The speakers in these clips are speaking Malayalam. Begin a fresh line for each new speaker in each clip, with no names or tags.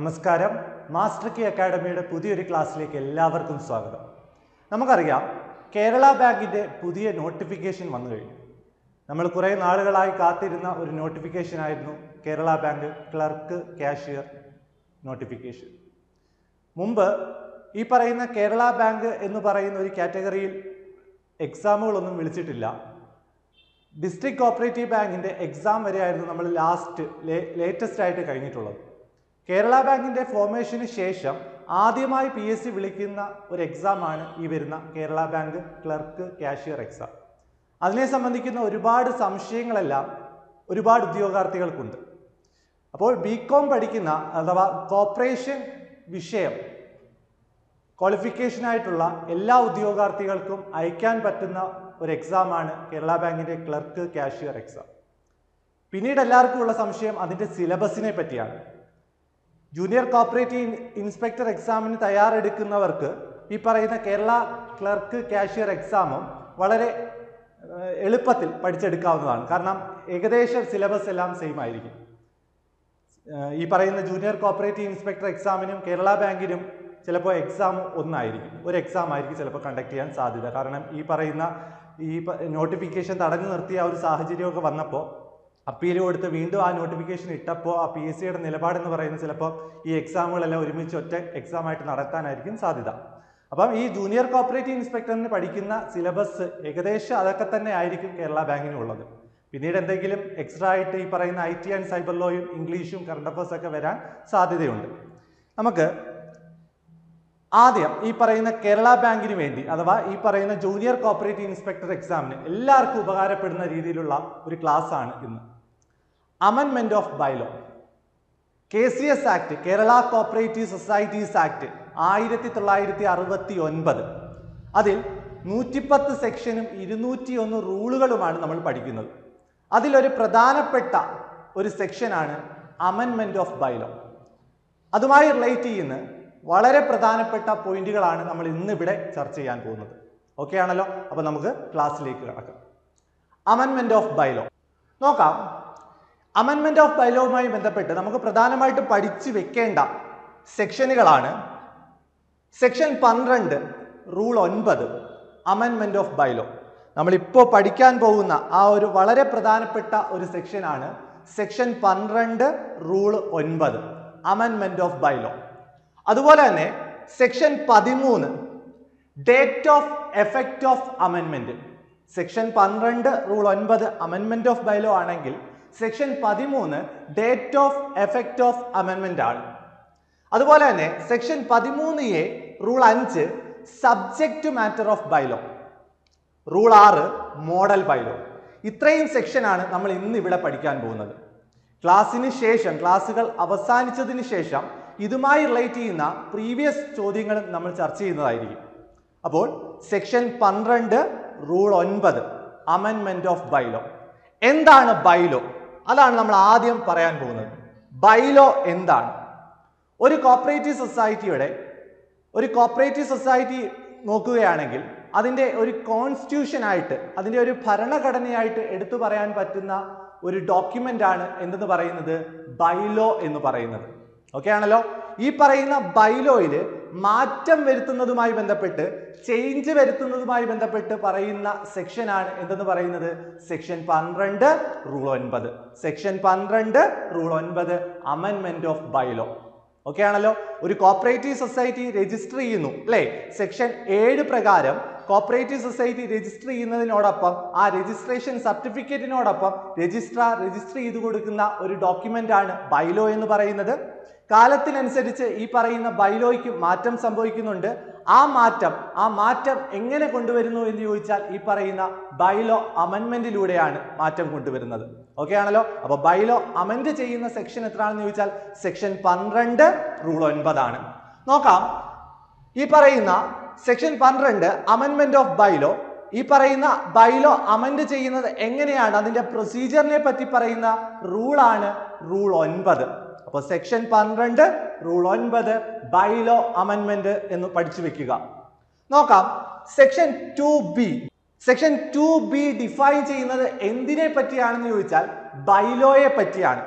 നമസ്കാരം മാസ്റ്റർ കി അക്കാഡമിയുടെ പുതിയൊരു ക്ലാസ്സിലേക്ക് എല്ലാവർക്കും സ്വാഗതം നമുക്കറിയാം കേരള ബാങ്കിൻ്റെ പുതിയ നോട്ടിഫിക്കേഷൻ വന്നു കഴിഞ്ഞു നമ്മൾ കുറേ നാളുകളായി കാത്തിരുന്ന ഒരു നോട്ടിഫിക്കേഷൻ ആയിരുന്നു Kerala bank clerk cashier notification മുമ്പ് ഈ പറയുന്ന കേരള ബാങ്ക് എന്ന് പറയുന്ന ഒരു കാറ്റഗറിയിൽ എക്സാമുകളൊന്നും വിളിച്ചിട്ടില്ല ഡിസ്ട്രിക്ട് കോപ്പറേറ്റീവ് ബാങ്കിൻ്റെ എക്സാം വരെയായിരുന്നു നമ്മൾ ലാസ്റ്റ് ലേറ്റസ്റ്റ് ആയിട്ട് കഴിഞ്ഞിട്ടുള്ളത് കേരള ബാങ്കിൻ്റെ ഫോർമേഷന് ശേഷം ആദ്യമായി പി എസ് സി വിളിക്കുന്ന ഒരു എക്സാമാണ് ഈ വരുന്ന Kerala bank clerk cashier exam അതിനെ സംബന്ധിക്കുന്ന ഒരുപാട് സംശയങ്ങളെല്ലാം ഒരുപാട് ഉദ്യോഗാർത്ഥികൾക്കുണ്ട് അപ്പോൾ ബി കോം പഠിക്കുന്ന അഥവാ കോപ്പറേഷൻ വിഷയം ക്വാളിഫിക്കേഷനായിട്ടുള്ള എല്ലാ ഉദ്യോഗാർത്ഥികൾക്കും അയക്കാൻ പറ്റുന്ന ഒരു എക്സാമാണ് കേരള ബാങ്കിൻ്റെ ക്ലർക്ക് കാഷ്യർ എക്സാം പിന്നീട് എല്ലാവർക്കും ഉള്ള സംശയം അതിൻ്റെ സിലബസിനെ പറ്റിയാണ് ജൂനിയർ കോപ്പറേറ്റീവ് ഇൻസ്പെക്ടർ എക്സാമിന് തയ്യാറെടുക്കുന്നവർക്ക് ഈ പറയുന്ന കേരള ക്ലർക്ക് കാഷ്യർ എക്സാമും വളരെ ഏഹ്, എളുപ്പത്തിൽ പഠിച്ചെടുക്കാവുന്നതാണ് കാരണം ഏകദേശം സിലബസ് എല്ലാം സെയിം ആയിരിക്കും ഏഹ്, ഈ പറയുന്ന ജൂനിയർ കോപ്പറേറ്റീവ് ഇൻസ്പെക്ടർ എക്സാമിനും കേരള ബാങ്കിനും ചിലപ്പോൾ എക്സാം ഒന്നായിരിക്കും ഒരു എക്സാം ആയിരിക്കും ചിലപ്പോൾ കണ്ടക്ട് ചെയ്യാൻ സാധ്യത കാരണം ഈ പറയുന്ന ഈ നോട്ടിഫിക്കേഷൻ തടഞ്ഞു നിർത്തിയ ആ ഒരു സാഹചര്യമൊക്കെ വന്നപ്പോൾ അപ്പീൽ കൊടുത്ത് വീണ്ടും ആ നോട്ടിഫിക്കേഷൻ ഇട്ടപ്പോൾ ആ പി എസ് സിയുടെ നിലപാടെന്ന് പറയുന്നത് ചിലപ്പോൾ ഈ എക്സാമുകളെല്ലാം ഒരുമിച്ച് ഒറ്റ എക്സാം ആയിട്ട് നടത്താനായിരിക്കും സാധ്യത അപ്പം ഈ ജൂനിയർ കോപ്പറേറ്റീവ് ഇൻസ്പെക്ടറിന് പഠിക്കുന്ന സിലബസ് ഏകദേശം അതൊക്കെ തന്നെ ആയിരിക്കും കേരള ബാങ്കിനുള്ളത് പിന്നീട് എന്തെങ്കിലും എക്സ്ട്രാ ആയിട്ട് ഈ പറയുന്ന ഐ ടി ആൻഡ് സൈബർ ലോയും ഇംഗ്ലീഷും കറണ്ട് അഫേഴ്സ് ഒക്കെ വരാൻ സാധ്യതയുണ്ട് നമുക്ക് ആദ്യം ഈ പറയുന്ന കേരള ബാങ്കിന് വേണ്ടി അഥവാ ഈ പറയുന്ന ജൂനിയർ കോപ്പറേറ്റീവ് ഇൻസ്പെക്ടർ എക്സാമിന് എല്ലാവർക്കും ഉപകാരപ്പെടുന്ന രീതിയിലുള്ള ഒരു ക്ലാസ് ആണ് ഇന്ന് അമൻമെന്റ് of bylaw K C S act Kerala cooperative societies act ആയിരത്തി തൊള്ളായിരത്തി അറുപത്തി ഒൻപത് അതിൽ നൂറ്റിപ്പത്ത് സെക്ഷനും ഇരുന്നൂറ്റി ഒന്ന് റൂളുകളുമാണ് നമ്മൾ പഠിക്കുന്നത് അതിലൊരു പ്രധാനപ്പെട്ട ഒരു സെക്ഷനാണ് അമൻമെന്റ് ഓഫ് ബൈലോ അതുമായി റിലേറ്റ് ചെയ്യുന്ന വളരെ പ്രധാനപ്പെട്ട പോയിന്റുകളാണ് നമ്മൾ ഇന്നിവിടെ ചർച്ച ചെയ്യാൻ പോകുന്നത് ഓക്കെ ആണല്ലോ അപ്പൊ നമുക്ക് ക്ലാസ്സിലേക്ക് കടക്കാം അമൻമെന്റ് ഓഫ് ബൈലോ നോക്കാം അമൻമെന്റ് ഓഫ് ബൈലോവുമായി ബന്ധപ്പെട്ട് നമുക്ക് പ്രധാനമായിട്ട് പഠിച്ചു വെക്കേണ്ട സെക്ഷനുകളാണ് സെക്ഷൻ പന്ത്രണ്ട് റൂൾ ഒൻപത് അമൻമെന്റ് ഓഫ് ബൈലോ നമ്മളിപ്പോൾ പഠിക്കാൻ പോകുന്ന ആ ഒരു വളരെ പ്രധാനപ്പെട്ട ഒരു സെക്ഷനാണ് സെക്ഷൻ പന്ത്രണ്ട് റൂൾ ഒൻപത് അമൻമെന്റ് ഓഫ് ബൈലോ അതുപോലെ തന്നെ സെക്ഷൻ പതിമൂന്ന് ഡേറ്റ് ഓഫ് എഫക്റ്റ് ഓഫ് അമെൻമെന്റ് സെക്ഷൻ പന്ത്രണ്ട് റൂൾ ഒൻപത് അമെൻമെന്റ് ഓഫ് ബൈലോ ആണെങ്കിൽ സെക്ഷൻ പതിമൂന്ന് ഡേറ്റ് ഓഫ് എഫക്റ്റ് ഓഫ് അമെൻമെന്റ് ആണ് അതുപോലെ തന്നെ സെക്ഷൻ പതിമൂന്ന് എ റൂൾ അഞ്ച് subject matter of bylaw rule ആറ് മോഡൽ ബൈലോ ഇത്രയും സെക്ഷനാണ് നമ്മൾ ഇന്ന് ഇവിടെ പഠിക്കാൻ പോകുന്നത് ക്ലാസ്സിന് ശേഷം ക്ലാസ്സുകൾ അവസാനിച്ചതിന് ശേഷം ഇതുമായി റിലേറ്റ് ചെയ്യുന്ന പ്രീവിയസ് ചോദ്യങ്ങളും നമ്മൾ ചർച്ച ചെയ്യുന്നതായിരിക്കും അപ്പോൾ സെക്ഷൻ പന്ത്രണ്ട് റൂൾ ഒൻപത് അമെൻമെന്റ് ഓഫ് ബൈലോ എന്താണ് ബൈലോ അതാണ് നമ്മൾ ആദ്യം പറയാൻ പോകുന്നത് ബൈലോ എന്താണ് ഒരു കോപ്പറേറ്റീവ് സൊസൈറ്റിയുടെ ഒരു കോപ്പറേറ്റീവ് സൊസൈറ്റി നോക്കുകയാണെങ്കിൽ അതിൻ്റെ ഒരു കോൺസ്റ്റിറ്റ്യൂഷൻ ആയിട്ട് അതിൻ്റെ ഒരു ഭരണഘടനയായിട്ട് എടുത്തു പറയാൻ പറ്റുന്ന ഒരു ഡോക്യുമെന്റ് ആണ് എന്തെന്ന് പറയുന്നത് ബൈലോ എന്ന് പറയുന്നത് ഓക്കെ ആണല്ലോ ഈ പറയുന്ന ബൈലോയിൽ മാറ്റം വരുത്തുന്നതുമായി ബന്ധപ്പെട്ട് ചേഞ്ച് വരുത്തുന്നതുമായി ബന്ധപ്പെട്ട് പറയുന്ന സെക്ഷനാണ് എന്തെന്ന് പറയുന്നത് സെക്ഷൻ പന്ത്രണ്ട് റൂൾ ഒൻപത് സെക്ഷൻ പന്ത്രണ്ട് റൂൾ ഒൻപത് അമെൻമെന്റ് ഓഫ് ബൈലോ ഓക്കെ ആണല്ലോ ഒരു കോപ്പറേറ്റീവ് സൊസൈറ്റി രജിസ്റ്റർ ചെയ്യുന്നു അല്ലേ സെക്ഷൻ ഏഴ് പ്രകാരം കോപ്പറേറ്റീവ് സൊസൈറ്റി രജിസ്റ്റർ ചെയ്യുന്നതിനോടൊപ്പം ആ രജിസ്ട്രേഷൻ സർട്ടിഫിക്കറ്റിനോടൊപ്പം രജിസ്ട്രാർ രജിസ്റ്റർ ചെയ്ത് കൊടുക്കുന്ന ഒരു ഡോക്യുമെന്റ് ആണ് ബൈലോ എന്ന് പറയുന്നത് കാലത്തിനനുസരിച്ച് ഈ പറയുന്ന ബൈലോയ്ക്ക് മാറ്റം സംഭവിക്കുന്നുണ്ട് ആ മാറ്റം ആ മാറ്റം എങ്ങനെ കൊണ്ടുവരുന്നു എന്ന് ചോദിച്ചാൽ ഈ പറയുന്ന ബൈലോ അമെൻമെന്റിലൂടെയാണ് മാറ്റം കൊണ്ടുവരുന്നത് ഓക്കെ ആണല്ലോ അപ്പൊ ബൈലോ അമെൻഡ് ചെയ്യുന്ന സെക്ഷൻ എത്രയാണെന്ന് ചോദിച്ചാൽ സെക്ഷൻ പന്ത്രണ്ട് റൂൾ ഒൻപതാണ് നോക്കാം ഈ പറയുന്ന സെക്ഷൻ പന്ത്രണ്ട് അമെൻമെന്റ് ഓഫ് ബൈലോ ഈ പറയുന്ന ബൈലോ അമെൻഡ് ചെയ്യുന്നത് എങ്ങനെയാണ് അതിന്റെ പ്രൊസീജിയറിനെ പറ്റി പറയുന്ന റൂളാണ് റൂൾ ഒൻപത് അപ്പോൾ സെക്ഷൻ പന്ത്രണ്ട് റൂൾ ഒൻപത് ബൈലോ അമെൻമെന്റ് എന്ന് പഠിച്ചു വെക്കുക നോക്കാം section two B section two B define ചെയ്യുന്നത് എന്തിനെ പറ്റിയാണെന്ന് ചോദിച്ചാൽ ബൈലോയെ പറ്റിയാണ്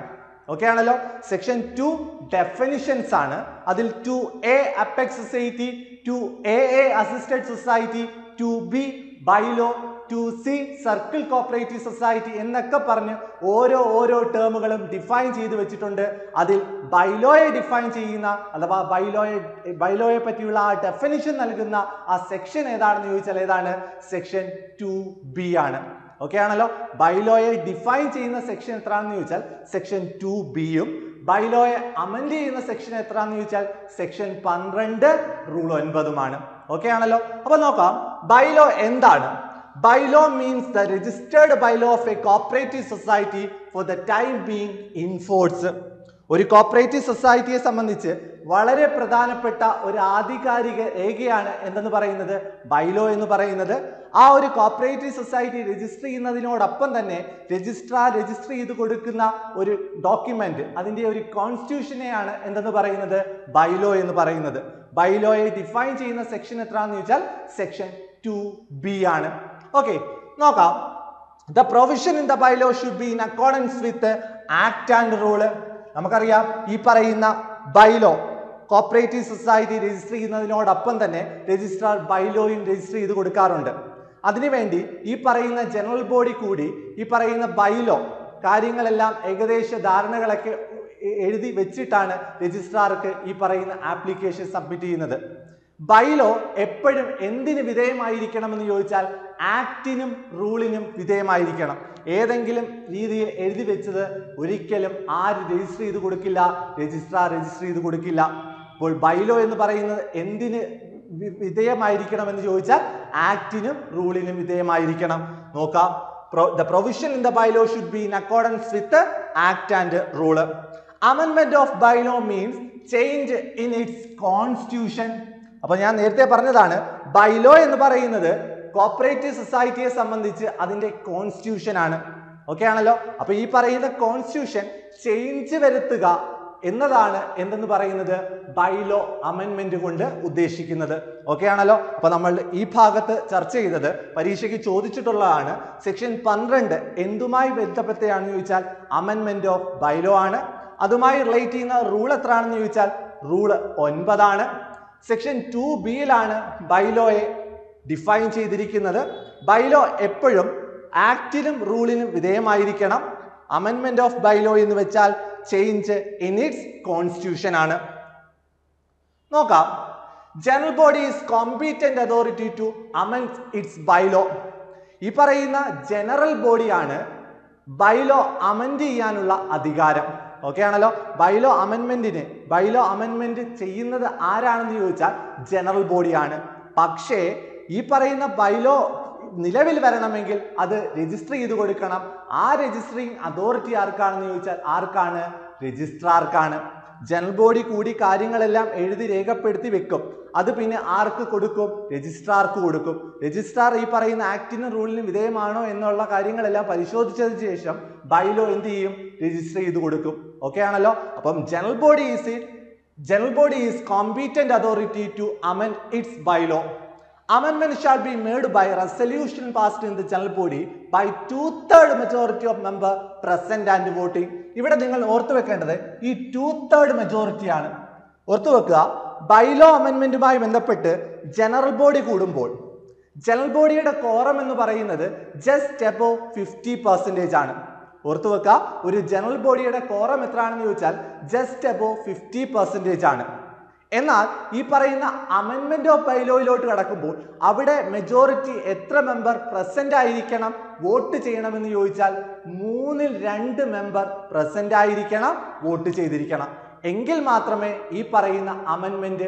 ഓക്കെ ആണല്ലോ സെക്ഷൻ ടു ഡെഫിനിഷൻസ് ആണ് അതിൽ two A apex society two A A assisted society two B bylaw two C circle cooperative society എന്നൊക്കെ പറഞ്ഞ് ഓരോ ഓരോ ടേമുകളും ഡിഫൈൻ ചെയ്ത് വെച്ചിട്ടുണ്ട് അതിൽ ബൈലോയെ ഡിഫൈൻ ചെയ്യുന്ന അഥവാ ബൈലോയെ ബൈലോയെ പറ്റിയുള്ള ആ ഡെഫിനിഷൻ നൽകുന്ന ആ സെക്ഷൻ ഏതാണെന്ന് ചോദിച്ചാൽ ഏതാണ് സെക്ഷൻ ടു ബി ആണ് ഓക്കെ ആണല്ലോ ബൈലോയെ ഡിഫൈൻ ചെയ്യുന്ന സെക്ഷൻ എത്രയാണെന്ന് ചോദിച്ചാൽ സെക്ഷൻ ടു ബിയും ബൈലോയെ അമെൻഡ് ചെയ്യുന്ന സെക്ഷൻ എത്രയാണെന്ന് ചോദിച്ചാൽ സെക്ഷൻ പന്ത്രണ്ട് റൂൾ ഒൻപതുമാണ് ഓക്കെ ആണല്ലോ അപ്പൊ നോക്കാം ബൈലോ എന്താണ് bylaw means the registered bylaw of a cooperative society for the time being in force ഒരു കോപ്പറേറ്റീവ് സൊസൈറ്റിയെ സംബന്ധിച്ച് വളരെ പ്രധാനപ്പെട്ട ഒരു ആധികാരിക രേഖയാണ് എന്തെന്ന് പറയുന്നത് ബൈലോ എന്ന് പറയുന്നത് ആ ഒരു കോപ്പറേറ്റീവ് സൊസൈറ്റി രജിസ്റ്റർ ചെയ്യുന്നതിനോടൊപ്പം തന്നെ രജിസ്ട്രാർ രജിസ്റ്റർ ചെയ്ത് കൊടുക്കുന്ന ഒരു ഡോക്യുമെന്റ് അതിന്റെ ഒരു കോൺസ്റ്റിറ്റ്യൂഷനെയാണ് എന്തെന്ന് പറയുന്നത് ബൈലോ എന്ന് പറയുന്നത് ബൈലോയെ ഡിഫൈൻ ചെയ്യുന്ന സെക്ഷൻ എത്രയാണെന്ന് ചോദിച്ചാൽ സെക്ഷൻ ടു ബി ആണ് ഓക്കെ നോക്കാം the provision in the bylaw should be in accordance with act and rule നമുക്കറിയാം ഈ പറയുന്ന ബൈലോ കോപ്പറേറ്റീവ് സൊസൈറ്റി രജിസ്റ്റർ ചെയ്യുന്നതിനോടൊപ്പം തന്നെ രജിസ്ട്രാർ ബൈലോയും രജിസ്റ്റർ ചെയ്ത് കൊടുക്കാറുണ്ട് അതിനുവേണ്ടി ഈ പറയുന്ന ജനറൽ ബോഡി കൂടി ഈ പറയുന്ന ബൈലോ കാര്യങ്ങളെല്ലാം ഏകദേശ ധാരണകളൊക്കെ എ- എഴുതി വെച്ചിട്ടാണ് രജിസ്ട്രാർക്ക് ഈ പറയുന്ന ആപ്ലിക്കേഷൻ സബ്മിറ്റ് ചെയ്യുന്നത് ബൈലോ എപ്പോഴും എന്തിന് വിധേയമായിരിക്കണമെന്ന് ചോദിച്ചാൽ ആക്ടിനും റൂളിനും വിധേയമായിരിക്കണം ഏതെങ്കിലും രീതിയിൽ എഴുതി വെച്ചത് ഒരിക്കലും ആര് രജിസ്റ്റർ ചെയ്ത് കൊടുക്കില്ല രജിസ്ട്രാർ രജിസ്റ്റർ ചെയ്ത് കൊടുക്കില്ല അപ്പോൾ ബൈലോ എന്ന് പറയുന്നത് എന്തിന് വി- വിധേയമായിരിക്കണം എന്ന് ചോദിച്ചാൽ ആക്ടിനും റൂളിനും വിധേയമായിരിക്കണം നോക്കാം the provision in the bylaw should be in accordance with act and rule അമെൻമെന്റ് of bylaw means change in its constitution അപ്പൊ ഞാൻ നേരത്തെ പറഞ്ഞതാണ് ബൈലോ എന്ന് പറയുന്നത് കോപ്പറേറ്റീവ് സൊസൈറ്റിയെ സംബന്ധിച്ച് അതിന്റെ കോൺസ്റ്റിറ്റ്യൂഷൻ ആണ് ഓക്കെ ആണല്ലോ അപ്പൊ ഈ പറയുന്ന കോൺസ്റ്റിറ്റ്യൂഷൻ ചേഞ്ച് വരുത്തുക എന്നതാണ് എന്തെന്ന് പറയുന്നത് ബൈലോ അമെൻമെന്റ് കൊണ്ട് ഉദ്ദേശിക്കുന്നത് ഓക്കെ ആണല്ലോ അപ്പൊ നമ്മൾ ഈ ഭാഗത്ത് ചർച്ച ചെയ്തത് പരീക്ഷയ്ക്ക് ചോദിച്ചിട്ടുള്ളതാണ് സെക്ഷൻ പന്ത്രണ്ട് എന്തുമായി ബന്ധപ്പെട്ടതാണെന്ന് ചോദിച്ചാൽ അമെൻമെന്റ് ഓഫ് ബൈലോ ആണ് അതുമായി റിലേറ്റ് ചെയ്യുന്ന റൂൾ എത്രയാണെന്ന് ചോദിച്ചാൽ റൂള് ഒൻപതാണ് സെക്ഷൻ ടു ബിയിലാണ് ബൈലോയെ ഡിഫൈൻ ചെയ്തിരിക്കുന്നത് ബൈലോ എപ്പോഴും ആക്ടിനും റൂളിനും വിധേയമായിരിക്കണം അമെൻമെന്റ് ഓഫ് ബൈലോ എന്ന് വെച്ചാൽ ചേഞ്ച് ഇൻ ഇറ്റ്സ് കോൺസ്റ്റിറ്റ്യൂഷൻ ആണ് നോക്കാം general body is competent authority to amend its bylaw ഈ പറയുന്ന ജനറൽ ബോഡിയാണ് ബൈലോ അമെൻഡ് ചെയ്യാനുള്ള അധികാരം ഓക്കെ ആണല്ലോ ബൈലോ അമെൻമെന്റിന് ബൈലോ അമെൻമെന്റ് ചെയ്യുന്നത് ആരാണെന്ന് ചോദിച്ചാൽ ജനറൽ ബോഡിയാണ് പക്ഷേ ഈ പറയുന്ന ബൈലോ നിലവിൽ വരണമെങ്കിൽ അത് രജിസ്റ്റർ ചെയ്ത് കൊടുക്കണം ആ രജിസ്റ്ററിങ് അതോറിറ്റി ആർക്കാണെന്ന് ചോദിച്ചാൽ ആർക്കാണ് രജിസ്ട്രാർക്കാണ് ജനറൽ ബോഡി കൂടി കാര്യങ്ങളെല്ലാം എഴുതി രേഖപ്പെടുത്തി വെക്കും അത് പിന്നെ ആർക്ക് കൊടുക്കും രജിസ്ട്രാർക്ക് കൊടുക്കും രജിസ്ട്രാർ ഈ പറയുന്ന ആക്ടിനും റൂളിനും വിധേയമാണോ എന്നുള്ള കാര്യങ്ങളെല്ലാം പരിശോധിച്ചതിന് ശേഷം ബൈലോ എന്ത് ചെയ്യും രജിസ്റ്റർ ചെയ്ത് കൊടുക്കും ഓക്കെ ആണല്ലോ അപ്പം general body is general body is competent authority to amend its bylaw amendment shall be made by resolution passed in the general body by two-third majority of member present and voting ഇവിടെ നിങ്ങൾ ഓർത്തു വെക്കേണ്ടത് ഈ ടു തേർഡ് മെജോറിറ്റി ആണ് ഓർത്തു വെക്കുക ബൈലോ അമെന്റ്മെന്റുമായി ബന്ധപ്പെട്ട് ജനറൽ ബോഡി കൂടുമ്പോൾ ജനറൽ ബോഡിയുടെ കോറം എന്ന് പറയുന്നത് ജസ്റ്റ് അബോ ഫിഫ്റ്റി പെർസെൻറ്റേജ് ആണ് ഓർത്തു വെക്കുക ഒരു ജനറൽ ബോഡിയുടെ കോറം എത്രയാണെന്ന് ചോദിച്ചാൽ ജസ്റ്റ് അബോ ഫിഫ്റ്റി പെർസെൻറ്റേജ് ആണ് എന്നാൽ ഈ പറയുന്ന അമെൻമെന്റ് ഓഫ് ബൈലോയിലോട്ട് കടക്കുമ്പോൾ അവിടെ മെജോറിറ്റി എത്ര മെമ്പർ പ്രസന്റ് ആയിരിക്കണം വോട്ട് ചെയ്യണമെന്ന് ചോദിച്ചാൽ മൂന്നിൽ രണ്ട് മെമ്പർ പ്രസന്റ് ആയിരിക്കണം വോട്ട് ചെയ്തിരിക്കണം എങ്കിൽ മാത്രമേ ഈ പറയുന്ന അമെൻമെന്റ്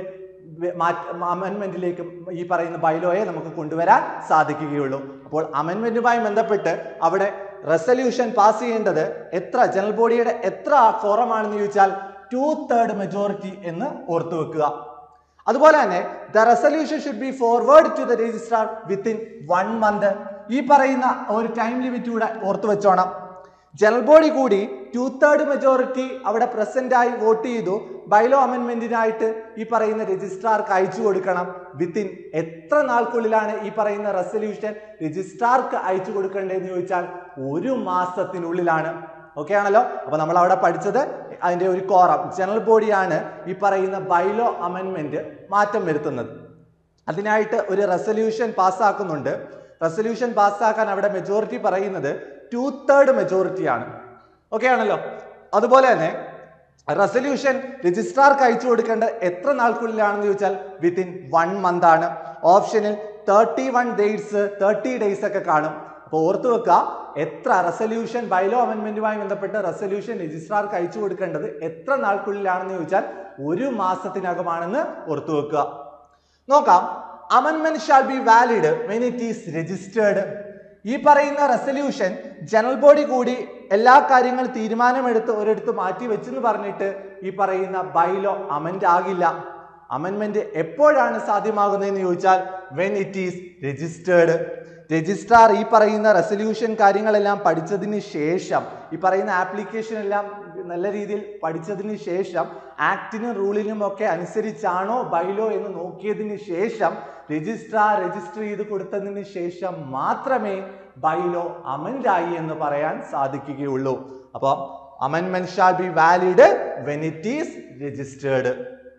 അമെൻമെന്റിലേക്ക് ഈ പറയുന്ന ബൈലോയെ നമുക്ക് കൊണ്ടുവരാൻ സാധിക്കുകയുള്ളൂ അപ്പോൾ അമെൻമെന്റുമായി ബന്ധപ്പെട്ട് അവിടെ റെസൊല്യൂഷൻ പാസ് ചെയ്യേണ്ടത് എത്ര ജനറൽ ബോഡിയുടെ എത്ര ഫോറമാണെന്ന് ചോദിച്ചാൽ ടു തേർഡ് മെജോറിറ്റി എന്ന് ഓർത്തു വെക്കുക അതുപോലെ തന്നെ the resolution should be forward to the registrar within one month ഈ പറയുന്ന ഒരു ടൈം ലിമിറ്റ് കൂടെ ഓർത്തു വെച്ചോണം ജനറൽ ബോഡി കൂടി ടു തേർഡ് മെജോറിറ്റി അവിടെ പ്രസന്റ് ആയി വോട്ട് ചെയ്തു ബൈലോ അമെന്റ്മെന്റിനായിട്ട് ഈ പറയുന്ന രജിസ്ട്രാർക്ക് അയച്ചു കൊടുക്കണം വിത്തിൻ എത്ര നാൾക്കുള്ളിലാണ് ഈ പറയുന്ന റെസൊല്യൂഷൻ രജിസ്ട്രാർക്ക് അയച്ചു കൊടുക്കേണ്ടതെന്ന് ചോദിച്ചാൽ ഒരു മാസത്തിനുള്ളിലാണ് ഓക്കെ ആണല്ലോ അപ്പൊ നമ്മൾ അവിടെ പഠിച്ചത് അതിന്റെ ഒരു കോറം ജനറൽ ബോഡിയാണ് ഈ പറയുന്ന ബൈലോ അമെൻമെന്റ് മാറ്റം വരുത്തുന്നത് അതിനായിട്ട് ഒരു റെസൊല്യൂഷൻ പാസ്സാക്കുന്നുണ്ട് റെസൊല്യൂഷൻ പാസ്സാക്കാൻ അവിടെ മെജോറിറ്റി പറയുന്നത് ടു തേർഡ് മെജോറിറ്റിയാണ് ഓക്കെ ആണല്ലോ അതുപോലെ തന്നെ റെസൊല്യൂഷൻ രജിസ്ട്രാർക്ക് അയച്ചു കൊടുക്കേണ്ടത് എത്ര നാൾക്കുള്ളിലാണെന്ന് ചോദിച്ചാൽ വിത്തിൻ വൺ മന്ത് ആണ് ഓപ്ഷനിൽ thirty one days thirty days ഒക്കെ കാണും അപ്പോൾ ഓർത്തു വെക്കുക എത്ര റെസൊല്യൂഷൻ ബൈലോ അമെന്റ്മെന്റുമായി ബന്ധപ്പെട്ട് റെസൊല്യൂഷൻ രജിസ്ട്രാർക്ക് അയച്ചു കൊടുക്കേണ്ടത് എത്ര നാൾക്കുള്ളിലാണെന്ന് ചോദിച്ചാൽ ഒരു മാസത്തിനകമാണെന്ന് ഓർത്തു വെക്കുക നോക്കാം amendment shall be valid when it is registered ഈ പറയുന്ന റെസൊല്യൂഷൻ ജനറൽ ബോഡി കൂടി എല്ലാ കാര്യങ്ങളും തീരുമാനമെടുത്ത് ഒരിടത്ത് മാറ്റി വെച്ചെന്ന് പറഞ്ഞിട്ട് ഈ പറയുന്ന ബൈലോ അമെന്റ് ആകില്ല അമെന്റ്മെന്റ് എപ്പോഴാണ് സാധ്യമാകുന്നതെന്ന് ചോദിച്ചാൽ when it is registered registrar ഈ പറയുന്ന റെസൊല്യൂഷൻ കാര്യങ്ങളെല്ലാം പഠിച്ചതിന് ശേഷം ഈ പറയുന്ന ആപ്ലിക്കേഷൻ എല്ലാം നല്ല രീതിയിൽ പഠിച്ചതിന് ശേഷം ആക്ടിനും റൂളിനും ഒക്കെ അനുസരിച്ചാണോ ബൈലോ എന്ന് നോക്കിയതിന് ശേഷം രജിസ്ട്രാർ രജിസ്റ്റർ ചെയ്ത് കൊടുത്തതിന് ശേഷം മാത്രമേ ബൈലോ അമെന്റ് ആയി എന്ന് പറയാൻ സാധിക്കുകയുള്ളൂ അപ്പോൾ amendment shall be valid when it is registered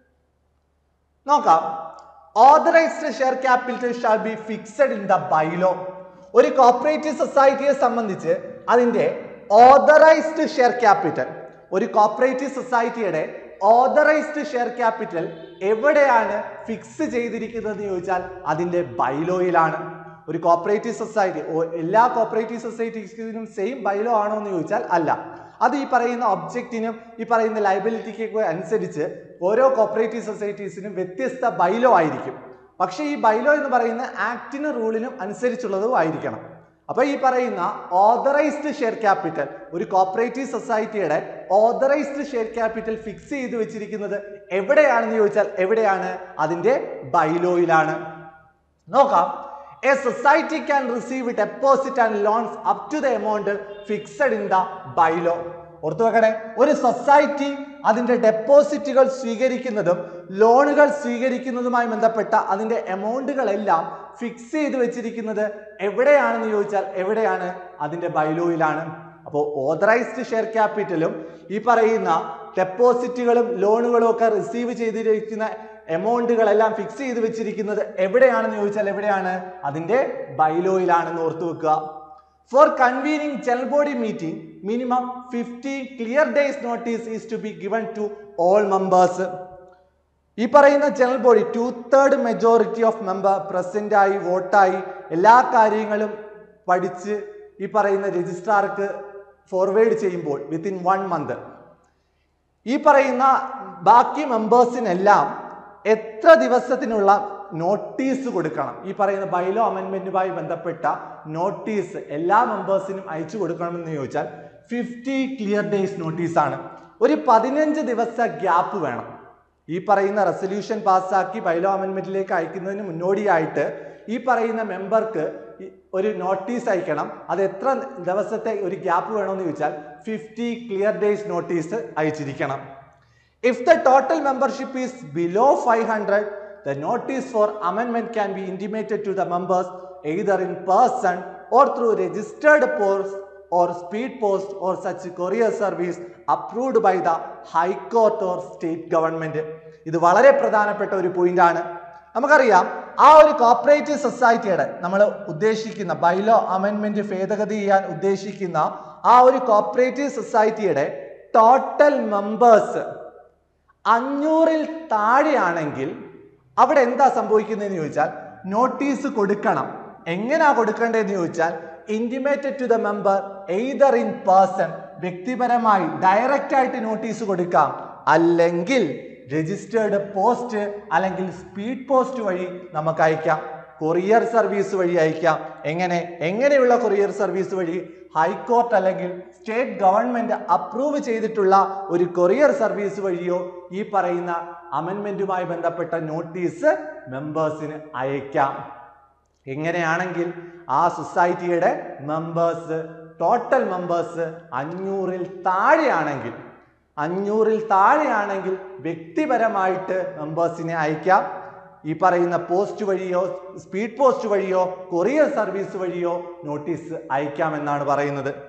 നോക്കാം authorised share capital shall be fixed in the bylaw ഒരു കോപ്പറേറ്റീവ് സൊസൈറ്റിയെ സംബന്ധിച്ച് അതിന്റെ ഓതറൈസ്ഡ് ഷെയർ ക്യാപിറ്റൽ ഒരു കോപ്പറേറ്റീവ് സൊസൈറ്റിയുടെ ഓതറൈസ്ഡ് ഷെയർ ക്യാപിറ്റൽ എവിടെയാണ് ഫിക്സ് ചെയ്തിരിക്കുന്നത് എന്ന് ചോദിച്ചാൽ അതിന്റെ ബൈലോയിലാണ് ഒരു കോപ്പറേറ്റീവ് സൊസൈറ്റി എല്ലാ കോപ്പറേറ്റീവ് സൊസൈറ്റീസിനും സെയിം ബൈലോ ആണോ എന്ന് ചോദിച്ചാൽ അല്ല അത് ഈ പറയുന്ന ഒബ്ജക്റ്റിനും ഈ പറയുന്ന ലൈബിലിറ്റിക്കൊക്കെ അനുസരിച്ച് ഓരോ കോപ്പറേറ്റീവ് സൊസൈറ്റീസിനും വ്യത്യസ്ത ബൈലോ ആയിരിക്കും പക്ഷേ ഈ ബൈലോ എന്ന് പറയുന്ന ആക്ടിനും റൂളിനും അനുസരിച്ചുള്ളതും ആയിരിക്കണം അപ്പൊ ഈ പറയുന്ന ഓതറൈസ്ഡ് ഷെയർ ക്യാപിറ്റൽ ഒരു കോപ്പറേറ്റീവ് സൊസൈറ്റിയുടെ ഓതറൈസ്ഡ് ഷെയർ ക്യാപിറ്റൽ ഫിക്സ് ചെയ്ത് വെച്ചിരിക്കുന്നത് എവിടെയാണെന്ന് ചോദിച്ചാൽ എവിടെയാണ് അതിന്റെ ബൈലോയിലാണ് നോക്കാം a society can receive deposit and loans up to the amount fixed in the bylaw ഓർത്തു വെക്കണേ ഒരു സൊസൈറ്റി അതിന്റെ ഡെപ്പോസിറ്റുകൾ സ്വീകരിക്കുന്നതും ലോണുകൾ സ്വീകരിക്കുന്നതുമായി ബന്ധപ്പെട്ട അതിന്റെ എമൗണ്ടുകളെല്ലാം ഫിക്സ് ചെയ്ത് വെച്ചിരിക്കുന്നത് എവിടെയാണെന്ന് ചോദിച്ചാൽ എവിടെയാണ് അതിന്റെ ബൈലോയിലാണ് അപ്പോൾ ഓതറൈസ്ഡ് ഷെയർ ക്യാപിറ്റലും ഈ പറയുന്ന ഡെപ്പോസിറ്റുകളും ലോണുകളും ഒക്കെ റിസീവ് ചെയ്തിരിക്കുന്ന എമൗണ്ടുകളെല്ലാം ഫിക്സ് ചെയ്ത് വെച്ചിരിക്കുന്നത് എവിടെയാണെന്ന് ചോദിച്ചാൽ എവിടെയാണ് അതിന്റെ ബൈലോയിലാണെന്ന് ഓർത്തു വെക്കുക for convening general body meeting minimum fifty clear days notice is to be given to all members ഈ പറയുന്ന general body two third majority of member present ആയി വോട്ടായി എല്ലാ കാര്യങ്ങളും പഠിച്ച് ഈ പറയുന്ന രജിസ്ട്രാർക്ക് ഫോർവേഡ് ചെയ്യുമ്പോൾ വിത്തിൻ വൺ മന്ത് ഈ പറയുന്ന ബാക്കി മെമ്പേഴ്സിനെല്ലാം എത്ര ദിവസത്തിനുള്ള നോട്ടീസ് കൊടുക്കണം ഈ പറയുന്ന ബൈലോ അമെന്റ്മെന്റുമായി ബന്ധപ്പെട്ട നോട്ടീസ് എല്ലാ മെമ്പേഴ്സിനും അയച്ചു കൊടുക്കണമെന്ന് ചോദിച്ചാൽ ഫിഫ്റ്റി ക്ലിയർ ഡേയ്സ് നോട്ടീസ് ആണ് ഒരു പതിനഞ്ച് ദിവസ ഗ്യാപ്പ് വേണം ഈ പറയുന്ന റെസൊല്യൂഷൻ പാസ്സാക്കി ബൈലോ അമെന്റ്മെന്റിലേക്ക് അയക്കുന്നതിന് മുന്നോടിയായിട്ട് ഈ പറയുന്ന മെമ്പർക്ക് ഒരു നോട്ടീസ് അയക്കണം അത് എത്ര ദിവസത്തെ ഒരു ഗ്യാപ്പ് വേണമെന്ന് ചോദിച്ചാൽ ഫിഫ്റ്റി ക്ലിയർ ഡേയ്സ് നോട്ടീസ് അയച്ചിരിക്കണം If the total membership is below 500, the notice for amendment can be intimated to the members either in person or through registered post or speed post or such courier service approved by the High Court or state government. ഇത് വളരെ പ്രധാനപ്പെട്ട ഒരു പോയിന്റ് ആണ് നമുക്കറിയാം ആ ഒരു കോപ്പറേറ്റീവ് സൊസൈറ്റിയുടെ നമ്മൾ ഉദ്ദേശിക്കുന്ന ബൈലോ അമെന്റ്മെന്റ് ഭേദഗതി ചെയ്യാൻ ഉദ്ദേശിക്കുന്ന ആ ഒരു കോപ്പറേറ്റീവ് സൊസൈറ്റിയുടെ ടോട്ടൽ മെമ്പേഴ്സ് അഞ്ഞൂറിൽ താഴെയാണെങ്കിൽ അവിടെ എന്താ സംഭവിക്കുന്നതെന്ന് ചോദിച്ചാൽ നോട്ടീസ് കൊടുക്കണം എങ്ങനെയാ കൊടുക്കേണ്ടതെന്ന് ചോദിച്ചാൽ intimated to the member either in person വ്യക്തിപരമായി ഡയറക്റ്റ് ആയിട്ട് നോട്ടീസ് കൊടുക്കാം അല്ലെങ്കിൽ രജിസ്റ്റേർഡ് പോസ്റ്റ് അല്ലെങ്കിൽ സ്പീഡ് പോസ്റ്റ് വഴി നമുക്ക് അയക്കാം കൊറിയർ സർവീസ് വഴി അയക്കാം എങ്ങനെ എങ്ങനെയുള്ള കൊറിയർ സർവീസ് വഴി ഹൈക്കോർട്ട് അല്ലെങ്കിൽ സ്റ്റേറ്റ് ഗവൺമെന്റ് അപ്രൂവ് ചെയ്തിട്ടുള്ള ഒരു കൊറിയർ സർവീസ് വഴിയോ ഈ പറയുന്ന അമെന്റ്മെന്റുമായി ബന്ധപ്പെട്ട നോട്ടീസ് മെമ്പേഴ്സിന് അയക്കാം എങ്ങനെയാണെങ്കിൽ ആ സൊസൈറ്റിയുടെ മെമ്പേഴ്സ് ടോട്ടൽ മെമ്പേഴ്സ് അഞ്ഞൂറിൽ താഴെയാണെങ്കിൽ അഞ്ഞൂറിൽ താഴെയാണെങ്കിൽ വ്യക്തിപരമായിട്ട് മെമ്പേഴ്സിനെ അയക്കാം ഈ പറയുന്ന പോസ്റ്റ് വഴിയോ സ്പീഡ് പോസ്റ്റ് വഴിയോ കൊറിയർ സർവീസ് വഴിയോ നോട്ടീസ് അയക്കാമെന്നാണ് പറയുന്നത്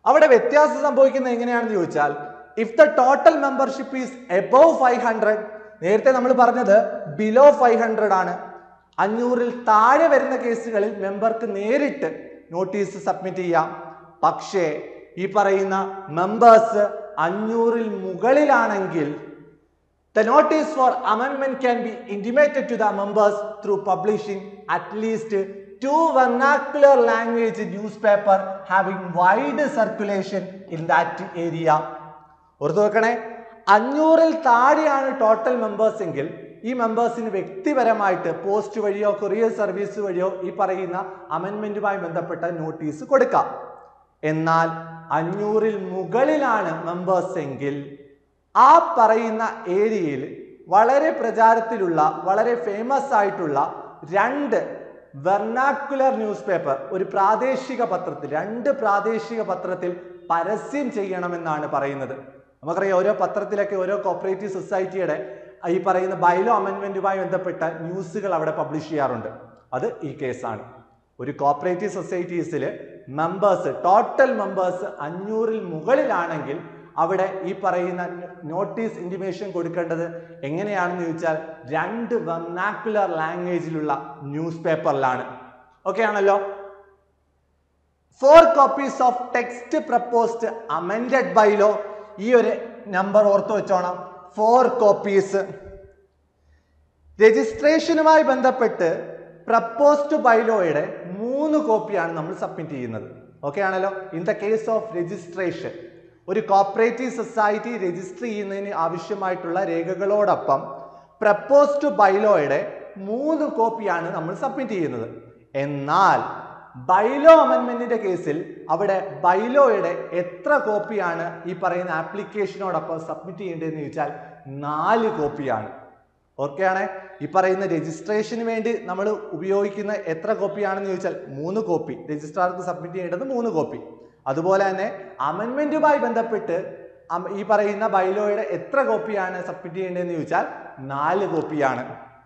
അവിടെ വ്യത്യാസം സംഭവിക്കുന്നത് എങ്ങനെയാണെന്ന് ചോദിച്ചാൽ if the total membership is above five hundred നേരത്തെ നമ്മൾ പറഞ്ഞത് ബിലോ ഫൈവ് ഹൺഡ്രഡ് ആണ് അഞ്ഞൂറിൽ താഴെ വരുന്ന കേസുകളിൽ മെമ്പർക്ക് നേരിട്ട് നോട്ടീസ് സബ്മിറ്റ് ചെയ്യാം പക്ഷേ ഈ പറയുന്ന മെമ്പേഴ്സ് അഞ്ഞൂറിൽ മുകളിലാണെങ്കിൽ The notice for amendment can be intimated to the members through publishing at least two vernacular language newspaper having wide circulation in that area. ഓർത്ത് വെക്കണേ അഞ്ഞൂറിൽ താഴെയാണ് ടോട്ടൽ മെമ്പേഴ്സ് എങ്കിൽ ഈ മെമ്പേഴ്സിന് വ്യക്തിപരമായിട്ട് പോസ്റ്റ് വഴിയോ കൊറിയർ സർവീസ് വഴിയോ ഈ പറയുന്ന അമെൻമെന്റുമായി ബന്ധപ്പെട്ട നോട്ടീസ് കൊടുക്കാം എന്നാൽ അഞ്ഞൂറിൽ മുകളിലാണ് മെമ്പേഴ്സ് എങ്കിൽ ആ പറയുന്ന ഏരിയയിൽ വളരെ പ്രചാരത്തിലുള്ള വളരെ ഫേമസ് ആയിട്ടുള്ള രണ്ട് വെർണാക്കുലർ ന്യൂസ് പേപ്പർ ഒരു പ്രാദേശിക പത്രത്തിൽ രണ്ട് പ്രാദേശിക പത്രത്തിൽ പരസ്യം ചെയ്യണമെന്നാണ് പറയുന്നത് നമുക്കറിയാം ഓരോ പത്രത്തിലൊക്കെ ഓരോ കോപ്പറേറ്റീവ് സൊസൈറ്റിയുടെ ഈ പറയുന്ന ബൈലോ അമെൻമെന്റുമായി ബന്ധപ്പെട്ട ന്യൂസുകൾ അവിടെ പബ്ലിഷ് ചെയ്യാറുണ്ട് അത് ഈ കേസാണ് ഒരു കോപ്പറേറ്റീവ് സൊസൈറ്റീസിൽ മെമ്പേഴ്സ് ടോട്ടൽ മെമ്പേഴ്സ് അഞ്ഞൂറിൽ മുകളിലാണെങ്കിൽ അവിടെ ഈ പറയുന്ന നോട്ടീസ് ഇൻറ്റിമേഷൻ കൊടുക്കേണ്ടത് എങ്ങനെയാണെന്ന് ചോദിച്ചാൽ രണ്ട് വെർനാക്കുലർ ലാംഗ്വേജിലുള്ള ന്യൂസ് പേപ്പറിലാണ് ഓക്കെ ആണല്ലോ four copies of text proposed amended bylaw ഈ ഒരു നമ്പർ ഓർത്തു വെച്ചോണം ഫോർ കോപ്പീസ് രജിസ്ട്രേഷനുമായി ബന്ധപ്പെട്ട് പ്രപ്പോസ്ഡ് ബൈലോയുടെ മൂന്ന് കോപ്പിയാണ് നമ്മൾ സബ്മിറ്റ് ചെയ്യുന്നത് ഓക്കെ ആണല്ലോ in the case of registration ഒരു കോപ്പറേറ്റീവ് സൊസൈറ്റി രജിസ്റ്റർ ചെയ്യുന്നതിന് ആവശ്യമായിട്ടുള്ള രേഖകളോടൊപ്പം പ്രപ്പോസ്ഡ് ബൈലോയുടെ മൂന്ന് കോപ്പിയാണ് നമ്മൾ സബ്മിറ്റ് ചെയ്യുന്നത് എന്നാൽ ബൈലോ അമെൻമെന്റിന്റെ കേസിൽ അവിടെ ബൈലോയുടെ എത്ര കോപ്പിയാണ് ഈ പറയുന്ന ആപ്ലിക്കേഷനോടൊപ്പം സബ്മിറ്റ് ചെയ്യേണ്ടതെന്ന് ചോദിച്ചാൽ നാല് കോപ്പിയാണ് ഓക്കെയാണ് ഈ പറയുന്ന രജിസ്ട്രേഷന് വേണ്ടി നമ്മൾ ഉപയോഗിക്കുന്ന എത്ര കോപ്പിയാണെന്ന് ചോദിച്ചാൽ മൂന്ന് കോപ്പി രജിസ്ട്രാർക്ക് സബ്മിറ്റ് ചെയ്യേണ്ടത് മൂന്ന് കോപ്പി അതുപോലെ തന്നെ അമെൻമെന്റുമായി ബന്ധപ്പെട്ട് അം- ഈ പറയുന്ന ബൈലോയുടെ എത്ര കോപ്പിയാണ് സബ്മിറ്റ് ചെയ്യേണ്ടതെന്ന് ചോദിച്ചാൽ നാല് കോപ്പിയാണ്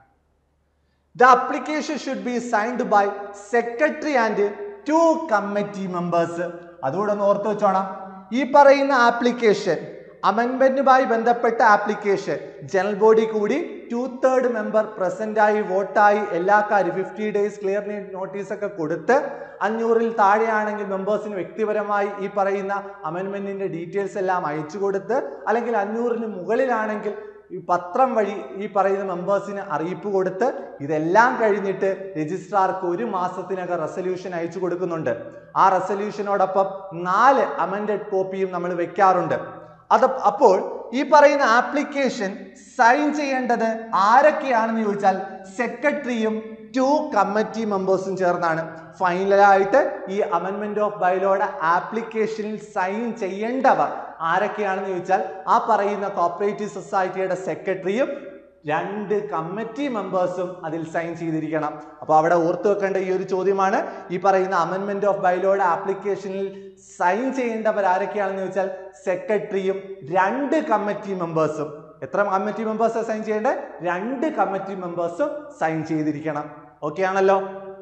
the application should be signed by secretary and two committee members അതുകൂടെ ഒന്ന് ഓർത്ത് വെച്ചോണം ഈ പറയുന്ന ആപ്ലിക്കേഷൻ അമെൻമെന്റുമായി ബന്ധപ്പെട്ട ആപ്ലിക്കേഷൻ ജനറൽ ബോഡി കൂടി ടു തേർഡ് മെമ്പർ പ്രസന്റ് ആയി വോട്ടായി എല്ലാ കാര്യം ഫിഫ്റ്റി ഡേയ്സ് ക്ലിയർ നോട്ടീസ് ഒക്കെ കൊടുത്ത് അഞ്ഞൂറിൽ താഴെയാണെങ്കിൽ മെമ്പേഴ്സിന് വ്യക്തിപരമായി ഈ പറയുന്ന അമെൻമെന്റിന്റെ ഡീറ്റെയിൽസ് എല്ലാം അയച്ചു കൊടുത്ത് അല്ലെങ്കിൽ അഞ്ഞൂറിന് മുകളിലാണെങ്കിൽ ഈ പത്രം വഴി ഈ പറയുന്ന മെമ്പേഴ്സിന് അറിയിപ്പ് കൊടുത്ത് ഇതെല്ലാം കഴിഞ്ഞിട്ട് രജിസ്ട്രാർക്ക് ഒരു മാസത്തിനകം റെസൊല്യൂഷൻ അയച്ചു കൊടുക്കുന്നുണ്ട് ആ റെസൊല്യൂഷനോടൊപ്പം നാല് അമെൻഡഡ് കോപ്പിയും നമ്മൾ വെക്കാറുണ്ട് അത് അപ്പോൾ ഈ പറയുന്ന ആപ്ലിക്കേഷൻ സൈൻ ചെയ്യേണ്ടത് ആരൊക്കെയാണെന്ന് ചോദിച്ചാൽ സെക്രട്ടറിയും ടു കമ്മിറ്റി മെമ്പേഴ്സും ചേർന്നാണ് ഫൈനലായിട്ട് ഈ അമെൻമെന്റ് ഓഫ് ബൈലോയുടെ ആപ്ലിക്കേഷനിൽ സൈൻ ചെയ്യേണ്ടവർ ആരൊക്കെയാണെന്ന് ചോദിച്ചാൽ ആ പറയുന്ന കോപ്പറേറ്റീവ് സൊസൈറ്റിയുടെ സെക്രട്ടറിയും രണ്ട് കമ്മിറ്റി മെമ്പേഴ്സും അതിൽ സൈൻ ചെയ്തിരിക്കണം അപ്പോൾ അവിടെ ഓർത്തു വെക്കേണ്ട ഈ ഒരു ചോദ്യമാണ് ഈ പറയുന്ന അമെൻമെന്റ് ഓഫ് ബൈലോയുടെ ആപ്ലിക്കേഷനിൽ സൈൻ ചെയ്യേണ്ടവർ ആരൊക്കെയാണെന്ന് ചോദിച്ചാൽ സെക്രട്ടറിയും രണ്ട് കമ്മിറ്റി മെമ്പേഴ്സും എത്ര കമ്മിറ്റി മെമ്പേഴ്സ് സൈൻ ചെയ്യേണ്ടത് രണ്ട് കമ്മിറ്റി മെമ്പേഴ്സും സൈൻ ചെയ്തിരിക്കണം ഓക്കെ ആണല്ലോ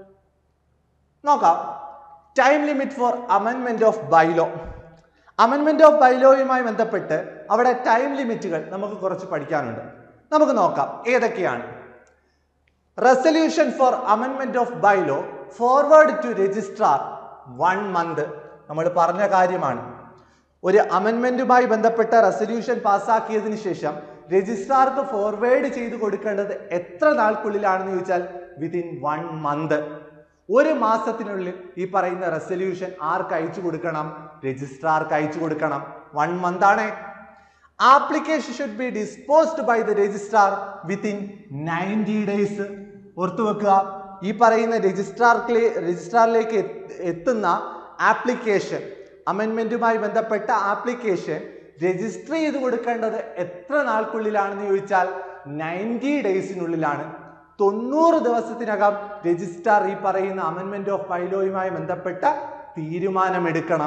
നോക്കാം ടൈം ലിമിറ്റ് ഫോർ അമെൻമെന്റ് ഓഫ് ബൈലോ അമെൻമെന്റ് ഓഫ് ബൈലോയുമായി ബന്ധപ്പെട്ട് അവിടെ ടൈം ലിമിറ്റുകൾ നമുക്ക് കുറച്ച് പഠിക്കാനുണ്ട് നമുക്ക് നോക്കാം ഏതൊക്കെയാണ് റെസൊല്യൂഷൻ ഫോർ അമെൻമെന്റ് of bylaw forward to registrar one month നമ്മൾ പറഞ്ഞ കാര്യമാണ് ഒരു അമെൻമെന്റുമായി ബന്ധപ്പെട്ട റെസൊല്യൂഷൻ പാസ്സാക്കിയതിനു ശേഷം രജിസ്ട്രാർക്ക് ഫോർവേഡ് ചെയ്ത് കൊടുക്കേണ്ടത് എത്ര നാൾക്കുള്ളിലാണെന്ന് ചോദിച്ചാൽ വിതിൻ വൺ മന്ത് ഒരു മാസത്തിനുള്ളിൽ ഈ പറയുന്ന റെസൊല്യൂഷൻ ആർക്ക് അയച്ചു കൊടുക്കണം രജിസ്ട്രാർക്ക് അയച്ചു കൊടുക്കണം വൺ മന്ത് ആണേ application should be disposed by the registrar within ninety days ഓർത്തു വെക്കുക ഈ പറയുന്ന രജിസ്ട്രാർക്കിലെ രജിസ്ട്രാറിലേക്ക് എത്ത് എത്തുന്ന ആപ്ലിക്കേഷൻ അമെൻമെന്റുമായി ബന്ധപ്പെട്ട ആപ്ലിക്കേഷൻ രജിസ്റ്റർ ചെയ്ത് കൊടുക്കേണ്ടത് എത്ര നാൾക്കുള്ളിലാണെന്ന് ചോദിച്ചാൽ നയൻറ്റി ഡേയ്സിനുള്ളിലാണ് തൊണ്ണൂറ് ദിവസത്തിനകം രജിസ്ട്രാർ ഈ പറയുന്ന അമെൻമെന്റ് ഓഫ് ബൈലോയുമായി ബന്ധപ്പെട്ട തീരുമാനമെടുക്കണം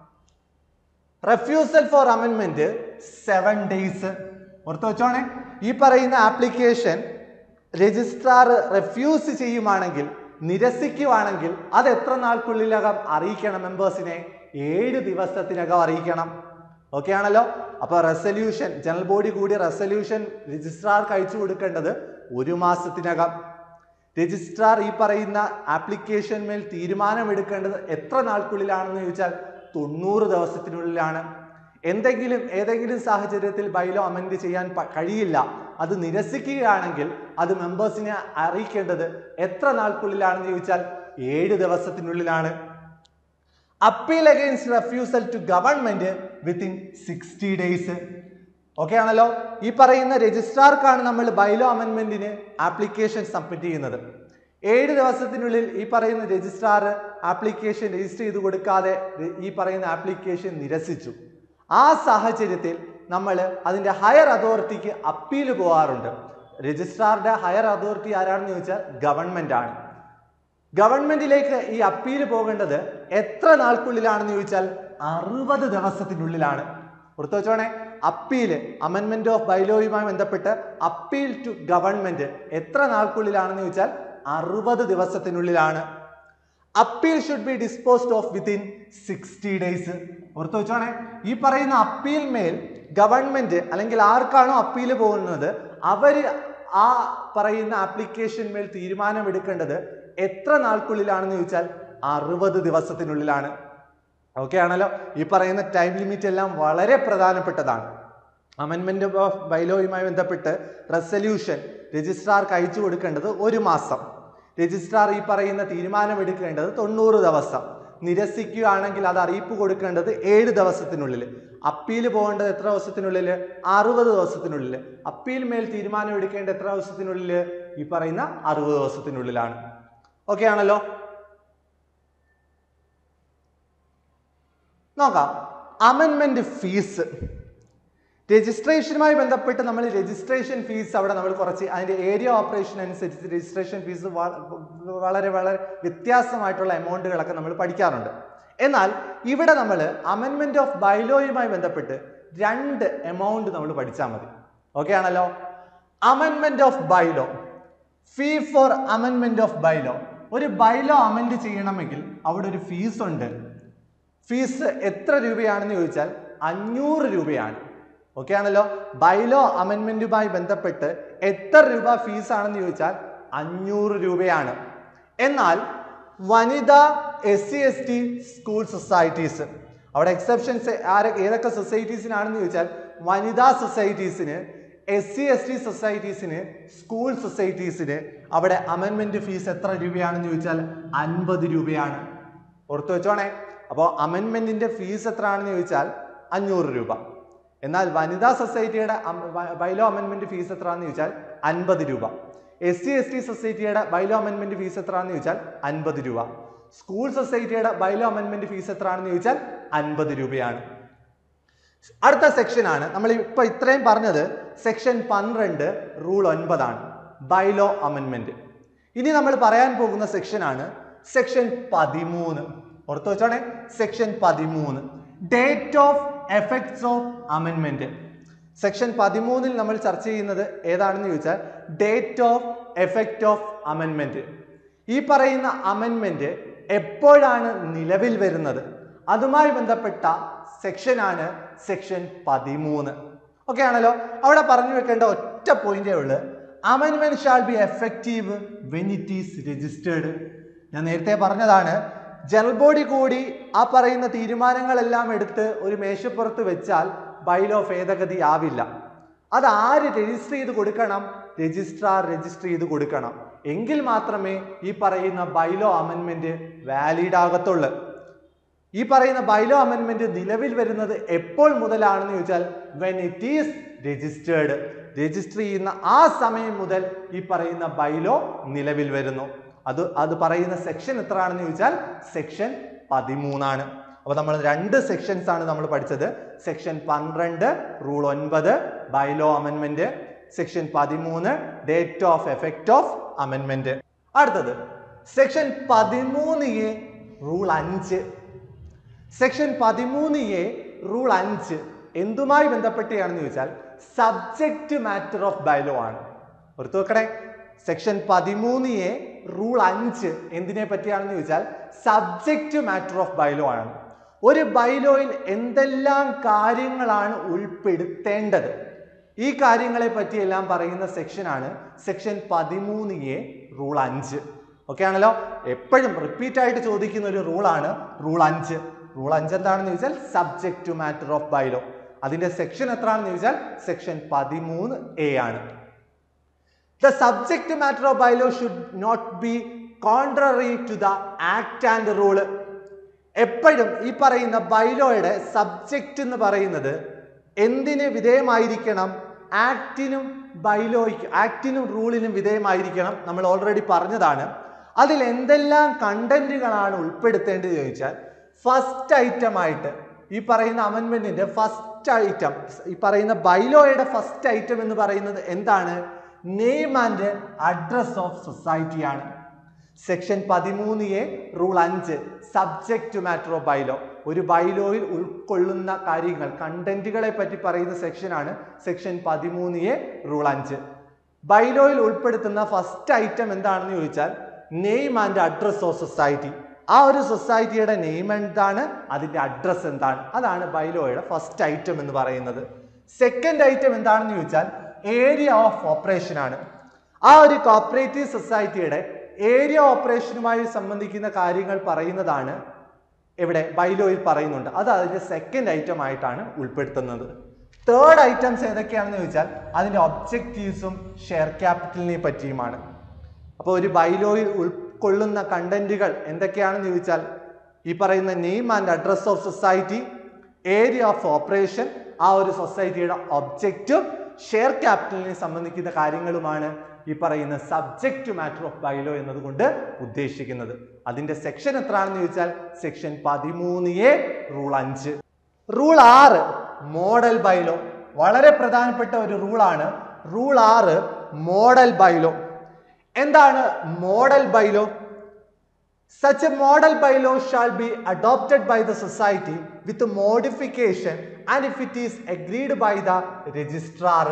റെഫ്യൂസൽ ഫോർ അമെൻമെന്റ് സെവൻ ഡേയ്സ് ഓർത്ത് വെച്ചോണേ ഈ പറയുന്ന ആപ്ലിക്കേഷൻ രജിസ്ട്രാർ റെഫ്യൂസ് ചെയ്യുവാണെങ്കിൽ നിരസിക്കുവാണെങ്കിൽ അത് എത്ര നാൾക്കുള്ളിലകം അറിയിക്കണം മെമ്പേഴ്സിനെ ഏഴ് ദിവസത്തിനകം അറിയിക്കണം ഓക്കെ ആണല്ലോ അപ്പൊ റെസല്യൂഷൻ ജനറൽ ബോഡി കൂടി റെസല്യൂഷൻ രജിസ്ട്രാർക്ക് അയച്ചു കൊടുക്കേണ്ടത് ഒരു മാസത്തിനകം രജിസ്ട്രാർ ഈ പറയുന്ന ആപ്ലിക്കേഷൻ മേൽ തീരുമാനമെടുക്കേണ്ടത് എത്ര നാൾക്കുള്ളിലാണെന്ന് ചോദിച്ചാൽ തൊണ്ണൂറ് ദിവസത്തിനുള്ളിലാണ് എന്തെങ്കിലും ഏതെങ്കിലും സാഹചര്യത്തിൽ ബൈലോ അമെൻഡ് ചെയ്യാൻ പ- കഴിയില്ല അത് നിരസിക്കുകയാണെങ്കിൽ അത് മെമ്പേഴ്സിനെ അറിയിക്കേണ്ടത് എത്ര നാൾക്കുള്ളിലാണെന്ന് ചോദിച്ചാൽ ഏഴ് ദിവസത്തിനുള്ളിലാണ് appeal against refusal to government within sixty days okay ആണല്ലോ ഈ പറയുന്ന രജിസ്ട്രാർക്കാണ് നമ്മൾ ബൈലോ അമെൻമെന്റിന് ആപ്ലിക്കേഷൻ സബ്മിറ്റ് ചെയ്യുന്നത് ഏഴ് ദിവസത്തിനുള്ളിൽ ഈ പറയുന്ന രജിസ്ട്രാർ ആപ്ലിക്കേഷൻ രജിസ്റ്റർ ചെയ്ത് കൊടുക്കാതെ ര- ഈ പറയുന്ന ആപ്ലിക്കേഷൻ നിരസിച്ചു ആ സാഹചര്യത്തിൽ നമ്മൾ അതിന്റെ ഹയർ അതോറിറ്റിക്ക് അപ്പീൽ പോകാറുണ്ട് രജിസ്ട്രാറുടെ ഹയർ അതോറിറ്റി ആരാണെന്ന് ചോദിച്ചാൽ ഗവൺമെന്റ് ആണ് ഗവൺമെന്റിലേക്ക് ഈ അപ്പീൽ പോകേണ്ടത് എത്ര നാൾക്കുള്ളിലാണെന്ന് ചോദിച്ചാൽ അറുപത് ദിവസത്തിനുള്ളിലാണ് ഓർത്തു വെച്ചോണേ അപ്പീല് അമെന്റ്മെന്റ് ഓഫ് ബൈലോയുമായി ബന്ധപ്പെട്ട് അപ്പീൽ ടു ഗവൺമെന്റ് എത്ര നാൾക്കുള്ളിലാണെന്ന് ചോദിച്ചാൽ അറുപത് ദിവസത്തിനുള്ളിലാണ് appeal should be disposed of within sixty days ഓർത്തു വെച്ചോണേ ഈ പറയുന്ന അപ്പീൽ മേൽ ഗവൺമെന്റ് അല്ലെങ്കിൽ ആർക്കാണോ അപ്പീൽ പോകുന്നത് അവര് ആ പറയുന്ന ആപ്ലിക്കേഷൻ മേൽ തീരുമാനമെടുക്കേണ്ടത് എത്ര നാൾക്കുള്ളിലാണെന്ന് ചോദിച്ചാൽ അറുപത് ദിവസത്തിനുള്ളിലാണ് ഓക്കെ ആണല്ലോ ഈ പറയുന്ന ടൈം ലിമിറ്റ് എല്ലാം വളരെ പ്രധാനപ്പെട്ടതാണ് അമെൻമെന്റ് ഓഫ് ബൈലോയുമായി ബന്ധപ്പെട്ട് റെസല്യൂഷൻ രജിസ്ട്രാർക്ക് അയച്ചു കൊടുക്കേണ്ടത് ഒരു മാസം രജിസ്ട്രാർ ഈ പറയുന്ന തീരുമാനമെടുക്കേണ്ടത് തൊണ്ണൂറ് ദിവസം നിരസിക്കുകയാണെങ്കിൽ അത് അറിയിപ്പ് കൊടുക്കേണ്ടത് ഏഴ് ദിവസത്തിനുള്ളിൽ അപ്പീൽ പോകേണ്ടത് എത്ര ദിവസത്തിനുള്ളിൽ അറുപത് ദിവസത്തിനുള്ളിൽ അപ്പീൽ മേൽ തീരുമാനം എടുക്കേണ്ടത് എത്ര ദിവസത്തിനുള്ളിൽ ഈ പറയുന്ന അറുപത് ദിവസത്തിനുള്ളിലാണ് ഓക്കെ ആണല്ലോ നോക്കാം അമെൻമെന്റ് ഫീസ് രജിസ്ട്രേഷനുമായി ബന്ധപ്പെട്ട് നമ്മൾ രജിസ്ട്രേഷൻ ഫീസ് അവിടെ നമ്മൾ കുറച്ച് അതിന്റെ ഏരിയ ഓപ്പറേഷൻ അനുസരിച്ച് രജിസ്ട്രേഷൻ ഫീസ് വളരെ വളരെ വ്യത്യാസമായിട്ടുള്ള എമൗണ്ടുകളൊക്കെ നമ്മൾ പഠിക്കാറുണ്ട് എന്നാൽ ഇവിടെ നമ്മൾ അമെൻമെന്റ് ഓഫ് ബൈലോയുമായി ബന്ധപ്പെട്ട് രണ്ട് എമൗണ്ട് നമ്മൾ പഠിച്ചാൽ മതി ഓക്കെ ആണല്ലോ അമെൻമെന്റ് ഓഫ് ബൈലോ ഫീ ഫോർ അമെൻമെന്റ് ഓഫ് ബൈലോ ഒരു ബൈലോ അമെൻഡ് ചെയ്യണമെങ്കിൽ അവിടെ ഒരു ഫീസ് ഉണ്ട് ഫീസ് എത്ര രൂപയാണെന്ന് ചോദിച്ചാൽ അഞ്ഞൂറ് രൂപയാണ് ഓക്കെ ആണല്ലോ ബൈലോ അമെൻമെന്റുമായി ബന്ധപ്പെട്ട് എത്ര രൂപ ഫീസ് ആണെന്ന് ചോദിച്ചാൽ അഞ്ഞൂറ് രൂപയാണ് എന്നാൽ വനിതാ S C S T school societies അവിടെ എക്സെപ്ഷൻസ് ആരെ ഏതൊക്കെ സൊസൈറ്റീസിനാണെന്ന് ചോദിച്ചാൽ വനിതാ സൊസൈറ്റീസിന് എസ് സി എസ് ടി സൊസൈറ്റീസിന് സ്കൂൾ സൊസൈറ്റീസിന് അവിടെ അമെൻമെന്റ് ഫീസ് എത്ര രൂപയാണെന്ന് ചോദിച്ചാൽ അൻപത് രൂപയാണ് ഓർത്തു വെച്ചോണേ അപ്പോൾ അമെൻമെന്റിന്റെ ഫീസ് എത്രയാണെന്ന് ചോദിച്ചാൽ അഞ്ഞൂറ് രൂപ എന്നാൽ വനിതാ സൊസൈറ്റിയുടെ ബൈലോ അമെൻമെന്റ് ഫീസ് എത്രയാണെന്ന് ചോദിച്ചാൽ അൻപത് രൂപ എസ് സി എസ് ടി സൊസൈറ്റിയുടെ ബൈലോ അമെൻമെന്റ് ഫീസ് എത്രയാണെന്ന് ചോദിച്ചാൽ അൻപത് രൂപ സ്കൂൾ സൊസൈറ്റിയുടെ ബൈലോ അമെൻമെന്റ് ഫീസ് എത്രയാണെന്ന് ചോദിച്ചാൽ അൻപത് രൂപയാണ് അടുത്ത സെക്ഷൻ ആണ് നമ്മൾ ഇപ്പൊ ഇത്രയും പറഞ്ഞത് സെക്ഷൻ പന്ത്രണ്ട് റൂൾ ഒൻപതാണ് ബൈലോ അമെൻമെന്റ് ഇനി നമ്മൾ പറയാൻ പോകുന്ന സെക്ഷൻ ആണ് സെക്ഷൻ പതിമൂന്ന് ഓർത്തു വെച്ചോണേ സെക്ഷൻ പതിമൂന്ന് ഡേറ്റ് ഓഫ് എഫക്ട്സ് ഓഫ് അമെൻമെന്റ് സെക്ഷൻ പതിമൂന്നിൽ നമ്മൾ ചർച്ച ചെയ്യുന്നത് ഏതാണെന്ന് ചോദിച്ചാൽ ഡേറ്റ് ഓഫ് എഫക്റ്റ് ഓഫ് അമെൻമെന്റ് ഈ പറയുന്ന അമെൻമെന്റ് എപ്പോഴാണ് നിലവിൽ വരുന്നത് അതുമായി ബന്ധപ്പെട്ട സെക്ഷനാണ് സെക്ഷൻ പതിമൂന്ന് ഓക്കെ ആണല്ലോ അവിടെ പറഞ്ഞു വെക്കേണ്ട ഒറ്റ പോയിന്റേ ഉള്ളൂ അമെൻമെന്റ് shall be effective when it is registered ഞാൻ നേരത്തെ പറഞ്ഞതാണ് ജനറൽ ബോഡി കൂടി ആ പറയുന്ന തീരുമാനങ്ങളെല്ലാം എടുത്ത് ഒരു മേശപ്പുറത്ത് വെച്ചാൽ ബൈലോ ഭേദഗതി ആവില്ല അത് ആര് രജിസ്റ്റർ ചെയ്ത് കൊടുക്കണം രജിസ്ട്രാർ രജിസ്റ്റർ ചെയ്ത് കൊടുക്കണം എങ്കിൽ മാത്രമേ ഈ പറയുന്ന ബൈലോ അമെൻമെന്റ് വാലിഡ് ആകത്തുള്ളൂ ഈ പറയുന്ന ബൈലോ അമെൻമെന്റ് നിലവിൽ വരുന്നത് എപ്പോൾ മുതലാണെന്ന് ചോദിച്ചാൽ when it is registered register ചെയ്യുന്ന ആ സമയം മുതൽ ഈ പറയുന്ന ബൈലോ നിലവിൽ വരുന്നു അത് അത് പറയുന്ന സെക്ഷൻ എത്രയാണെന്ന് ചോദിച്ചാൽ സെക്ഷൻ പതിമൂന്നാണ് അപ്പൊ നമ്മൾ രണ്ട് സെക്ഷൻസ് ആണ് നമ്മൾ പഠിച്ചത് സെക്ഷൻ പന്ത്രണ്ട് റൂൾ ഒൻപത് ബൈലോ അമെൻമെന്റ് സെക്ഷൻ പതിമൂന്ന് ഡേറ്റ് ഓഫ് എഫക്റ്റ് ഓഫ് അമെൻമെന്റ് അടുത്തത് സെക്ഷൻ പതിമൂന്ന് എ റൂൾ അഞ്ച് സെക്ഷൻ പതിമൂന്ന് എ റൂൾ അഞ്ച് എന്തുമായി ബന്ധപ്പെട്ടാണെന്ന് ചോദിച്ചാൽ സബ്ജക്റ്റ് മാറ്റർ ഓഫ് ബൈലോ ആണ് ഓർത്തു വെക്കണേ സെക്ഷൻ പതിമൂന്ന് എ റൂൾ അഞ്ച് എന്തിനെ പറ്റിയാണെന്ന് ചോദിച്ചാൽ സബ്ജക്റ്റ് മാറ്റർ ഓഫ് ബൈലോ ആണ് ഒരു ബൈലോയിൽ എന്തെല്ലാം കാര്യങ്ങളാണ് ഉൾപ്പെടുത്തേണ്ടത് ഈ കാര്യങ്ങളെ പറ്റിയെല്ലാം പറയുന്ന സെക്ഷനാണ് സെക്ഷൻ പതിമൂന്ന് എ റൂൾ അഞ്ച് ഓക്കെ ആണല്ലോ എപ്പോഴും റിപ്പീറ്റ് ആയിട്ട് ചോദിക്കുന്ന ഒരു റൂളാണ് റൂൾ അഞ്ച് റൂൾ അഞ്ച് എന്താണെന്ന് ചോദിച്ചാൽ subject to matter of bylaw അതിന്റെ സെക്ഷൻ എത്രയാണെന്ന് ചോദിച്ചാൽ സെക്ഷൻ പതിമൂന്ന് എ ആണ് the subject matter of bylaw should not be contrary to the act and rule എപ്പോഴും ഈ പറയുന്ന ബൈലോയുടെ സബ്ജക്റ്റ് എന്ന് പറയുന്നത് എന്തിന് വിധേയമായിരിക്കണം ആക്ടിനും ബൈലോയ്ക്ക് ആക്ടിനും റൂളിനും വിധേയമായിരിക്കണം നമ്മൾ ഓൾറെഡി പറഞ്ഞതാണ് അതിൽ എന്തെല്ലാം കണ്ടന്റുകളാണ് ഉൾപ്പെടുത്തേണ്ടത് ചോദിച്ചാൽ ഫസ്റ്റ് ഐറ്റം ആയിട്ട് ഈ പറയുന്ന അമെൻമെന്റിന്റെ ഫസ്റ്റ് ഐറ്റം ഈ പറയുന്ന ബൈലോയുടെ ഫസ്റ്റ് ഐറ്റം എന്ന് പറയുന്നത് എന്താണ് name and address of society ആണ് സെക്ഷൻ പതിമൂന്ന് എ റൂൾ അഞ്ച് subject to matter of bylaw ഒരു ബൈലോയിൽ ഉൾക്കൊള്ളുന്ന കാര്യങ്ങൾ കണ്ടന്റുകളെ പറ്റി പറയുന്ന സെക്ഷനാണ് സെക്ഷൻ പതിമൂന്ന് എ റൂൾ അഞ്ച് ബൈലോയിൽ ഉൾപ്പെടുത്തുന്ന ഫസ്റ്റ് ഐറ്റം എന്താണെന്ന് ചോദിച്ചാൽ name and address of society ആ ഒരു സൊസൈറ്റിയുടെ നെയിം എന്താണ് അതിന്റെ അഡ്രസ് എന്താണ് അതാണ് ബൈലോയുടെ ഫസ്റ്റ് ഐറ്റം എന്ന് പറയുന്നത് സെക്കൻഡ് ഐറ്റം എന്താണെന്ന് ചോദിച്ചാൽ ഏരിയ ഓഫ് ഓപ്പറേഷൻ ആണ് ആ ഒരു കോപ്പറേറ്റീവ് സൊസൈറ്റിയുടെ ഏരിയ ഓപ്പറേഷനുമായി സംബന്ധിക്കുന്ന കാര്യങ്ങൾ പറയുന്നതാണ് ഇവിടെ ബൈലോയിൽ പറയുന്നുണ്ട് അത് അതിന്റെ സെക്കൻഡ് ഐറ്റം ആയിട്ടാണ് ഉൾപ്പെടുത്തുന്നത് തേർഡ് ഐറ്റംസ് ഏതൊക്കെയാണെന്ന് ചോദിച്ചാൽ അതിന്റെ ഒബ്ജക്റ്റീവ്സും ഷെയർ ക്യാപിറ്റലിനെ പറ്റിയുമാണ് അപ്പോൾ ഒരു ബൈലോയിൽ ഉൾക്കൊള്ളുന്ന കണ്ടന്റുകൾ എന്തൊക്കെയാണെന്ന് ചോദിച്ചാൽ ഈ പറയുന്ന name and address of society area of operation ആ ഒരു സൊസൈറ്റിയുടെ ഒബ്ജക്റ്റും ഷെയർ ക്യാപിറ്റലിനെ സംബന്ധിക്കുന്ന കാര്യങ്ങളുമാണ് ഈ പറയുന്ന സബ്ജക്റ്റ് മാറ്റർ ഓഫ് ബൈലോ എന്നതുകൊണ്ട് ഉദ്ദേശിക്കുന്നത് അതിന്റെ സെക്ഷൻ എത്രയാണെന്ന് ചോദിച്ചാൽ സെക്ഷൻ പതിമൂന്ന് എ റൂൾ അഞ്ച് റൂൾ ആറ് മോഡൽ ബൈലോ വളരെ പ്രധാനപ്പെട്ട ഒരു റൂളാണ് റൂൾ ആറ് മോഡൽ ബൈലോ എന്താണ് model bylaw Such a model bylaw shall be adopted by the society with a modification and if it is agreed by the registrar.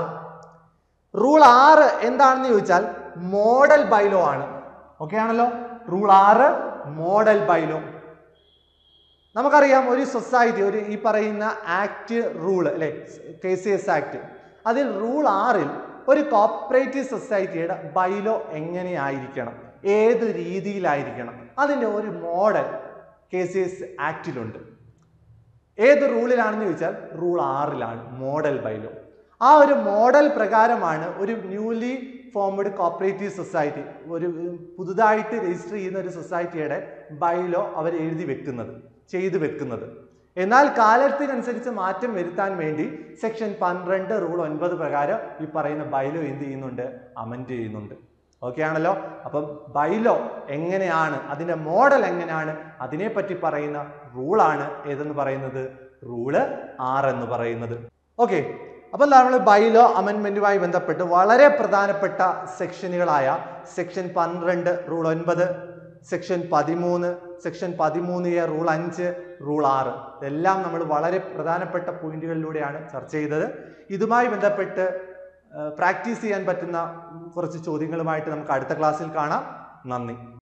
Rule ആറ് എന്താണെന്ന് ചോദിച്ചാൽ മോഡൽ ബൈലോ ആണ് ഓക്കെ ആണല്ലോ റൂൾ ആറ് മോഡൽ ബൈലോ നമുക്കറിയാം ഒരു സൊസൈറ്റി ഒരു ഈ പറയുന്ന ആക്ട് റൂൾ അല്ലെ കെ സി എസ് ആക്ട് അതിൽ റൂൾ ആറിൽ ഒരു കോപ്പറേറ്റീവ് സൊസൈറ്റിയുടെ ബൈലോ എങ്ങനെയായിരിക്കണം ഏത് രീതിയിലായിരിക്കണം അതിൻ്റെ ഒരു മോഡൽ കെ സി എസ് ആക്ടിലുണ്ട് ഏത് റൂളിലാണെന്ന് ചോദിച്ചാൽ റൂൾ ആറിലാണ് മോഡൽ ബൈലോ ആ ഒരു മോഡൽ പ്രകാരമാണ് ഒരു ന്യൂലി ഫോംഡ് കോപ്പറേറ്റീവ് സൊസൈറ്റി ഒരു പുതുതായിട്ട് രജിസ്റ്റർ ചെയ്യുന്ന ഒരു സൊസൈറ്റിയുടെ ബൈലോ അവർ എഴുതി വെക്കുന്നത് ചെയ്തു വെക്കുന്നത് എന്നാൽ കാലത്തിനനുസരിച്ച് മാറ്റം വരുത്താൻ വേണ്ടി സെക്ഷൻ പന്ത്രണ്ട് റൂൾ ഒൻപത് പ്രകാരം ഈ പറയുന്ന ബൈലോ എന്ത് ചെയ്യുന്നുണ്ട് അമെൻഡ് ചെയ്യുന്നുണ്ട് ഓക്കെ ആണല്ലോ അപ്പം ബൈലോ എങ്ങനെയാണ് അതിന്റെ മോഡൽ എങ്ങനെയാണ് അതിനെപ്പറ്റി പറയുന്ന റൂളാണ് ഏതെന്ന് പറയുന്നത് റൂള് ആറ് എന്ന് പറയുന്നത് ഓക്കെ അപ്പം നമ്മൾ ബൈലോ അമെൻമെന്റുമായി ബന്ധപ്പെട്ട് വളരെ പ്രധാനപ്പെട്ട സെക്ഷനുകളായ സെക്ഷൻ പന്ത്രണ്ട് റൂൾ ഒൻപത് സെക്ഷൻ പതിമൂന്ന് സെക്ഷൻ പതിമൂന്ന് എ റൂൾ അഞ്ച് റൂൾ ആറ് ഇതെല്ലാം നമ്മൾ വളരെ പ്രധാനപ്പെട്ട പോയിന്റുകളിലൂടെയാണ് ചർച്ച ചെയ്തത് ഇതുമായി ബന്ധപ്പെട്ട് പ്രാക്ടീസ് ചെയ്യാൻ പറ്റുന്ന കുറച്ച് ചോദ്യങ്ങളുമായിട്ട് നമുക്ക് അടുത്ത ക്ലാസ്സിൽ കാണാം നന്ദി